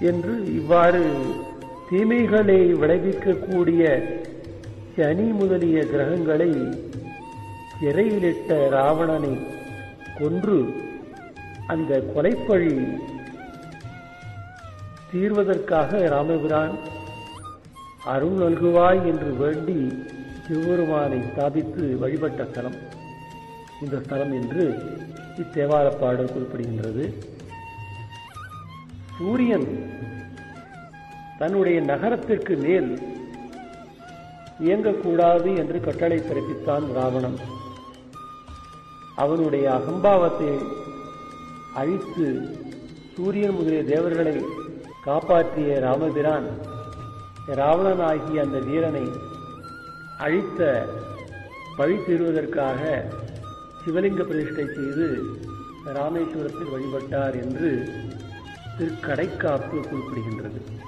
என்று இவ்வாறு தீமைகளை விளைவிக்கக்கூடிய சனி முதலிய கிரகங்களை சிறையிலிட்ட ராவணனை கொன்று அந்த கொலைப்பழி தீர்வதற்காக ராமபிரான் அருள் நல்குவாய் என்று வேண்டி சிவபெருமானை ஸ்தாபித்து வழிபட்ட ஸ்தலம் இந்த ஸ்தலம் என்று இத்தேவார பாடல் குறிப்பிடுகின்றது சூரியன் தன்னுடைய நகரத்திற்கு மேல் இயங்கக்கூடாது என்று கட்டளை பிறப்பித்தான் ராவணன் அவனுடைய அகம்பாவத்தை அழித்து சூரியன் முதலிய தேவர்களை காப்பாற்றிய ராமபிரான் ராவணன் ஆகிய அந்த வீரனை அழித்த பழி தீர்வதற்காக சிவலிங்க பிரதிஷ்டை செய்து ராமேஸ்வரத்தில் வழிபட்டார் என்று திருக்கடைக்காப்பு குறிப்பிடுகின்றது